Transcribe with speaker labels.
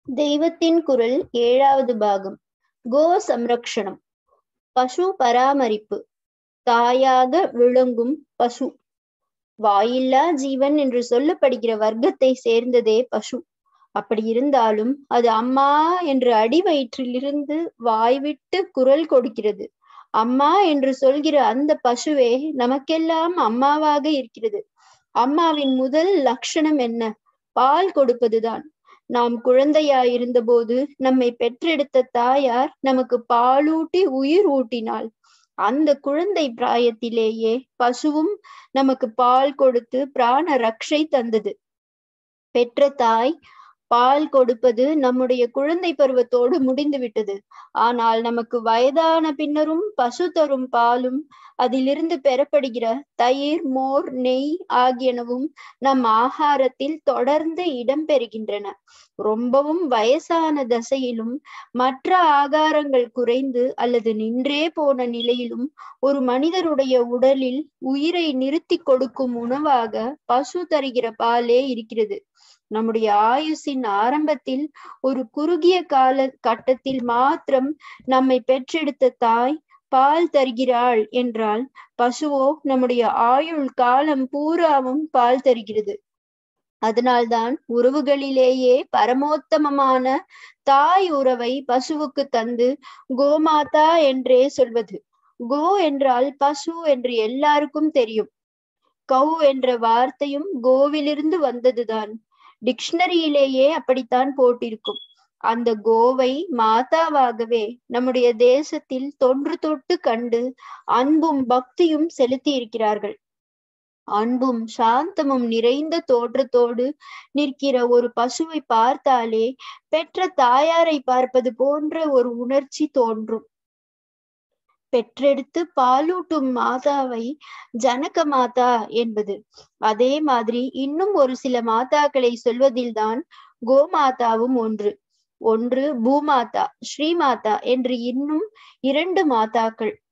Speaker 1: தெய்வத்தின் குரல் ஏழாவது பாகம் கோ சம்ரக்ஷணம் பசு பராமரிப்பு தாயாக விளங்கும் பசு வாயில்லா ஜீவன் என்று சொல்லப்படுகிற வர்க்கத்தை சேர்ந்ததே பசு அப்படி இருந்தாலும் அது அம்மா என்று அடி வயிற்றிலிருந்து வாய்விட்டு குரல் கொடுக்கிறது அம்மா என்று சொல்கிற அந்த பசுவே நமக்கெல்லாம் அம்மாவாக இருக்கிறது அம்மாவின் முதல் லட்சணம் என்ன பால் கொடுப்பதுதான் நாம் குழந்தையாயிருந்த போது நம்மை பெற்றெடுத்த தாயார் நமக்கு பாலூட்டி உயிர் ஊட்டினாள் அந்த குழந்தை பிராயத்திலேயே பசுவும் நமக்கு பால் கொடுத்து பிராண ரக்ஷை தந்தது பெற்ற தாய் பால் கொடுப்பது நம்முடைய குழந்தை பருவத்தோடு முடிந்து விட்டது ஆனால் நமக்கு வயதான பின்னரும் பசு தரும் பாலும் அதிலிருந்து பெறப்படுகிற தயிர் மோர் நெய் ஆகியனவும் நம் ஆகாரத்தில் தொடர்ந்து இடம்பெறுகின்றன ரொம்பவும் வயசான தசையிலும் மற்ற ஆகாரங்கள் குறைந்து அல்லது நின்றே போன நிலையிலும் ஒரு மனிதருடைய உடலில் உயிரை நிறுத்தி கொடுக்கும் உணவாக பசு தருகிற பாலே இருக்கிறது நம்முடைய ஆயுசின் ஆரம்பத்தில் ஒரு குறுகிய கால கட்டத்தில் மாத்திரம் நம்மை பெற்றெடுத்த தாய் பால் தருகிறாள் என்றால் பசுவோ நம்முடைய ஆயுள் காலம் பூராவும் பால் தருகிறது அதனால்தான் உறவுகளிலேயே பரமோத்தமமான தாய் உறவை பசுவுக்கு தந்து கோமாதா என்றே சொல்வது கோ என்றால் பசு என்று எல்லாருக்கும் தெரியும் கௌ என்ற வார்த்தையும் கோவிலிருந்து வந்ததுதான் டிக்ஷனரியிலேயே அப்படித்தான் போட்டிருக்கும் அந்த கோவை மாதாவாகவே நம்முடைய தேசத்தில் தொன்று தொட்டு கண்டு அன்பும் பக்தியும் செலுத்தி இருக்கிறார்கள் அன்பும் சாந்தமும் நிறைந்த தோற்றத்தோடு நிற்கிற ஒரு பசுவை பார்த்தாலே பெற்ற தாயாரை பார்ப்பது போன்ற ஒரு உணர்ச்சி தோன்றும் பெற்றெடுத்து பாலூட்டும் மாதாவை ஜனக மாதா என்பது அதே மாதிரி இன்னும் ஒரு சில மாதாக்களை சொல்வதில்தான் கோமாதாவும் ஒன்று ஒன்று பூமாதா ஸ்ரீமாதா என்று இன்னும் இரண்டு மாதாக்கள்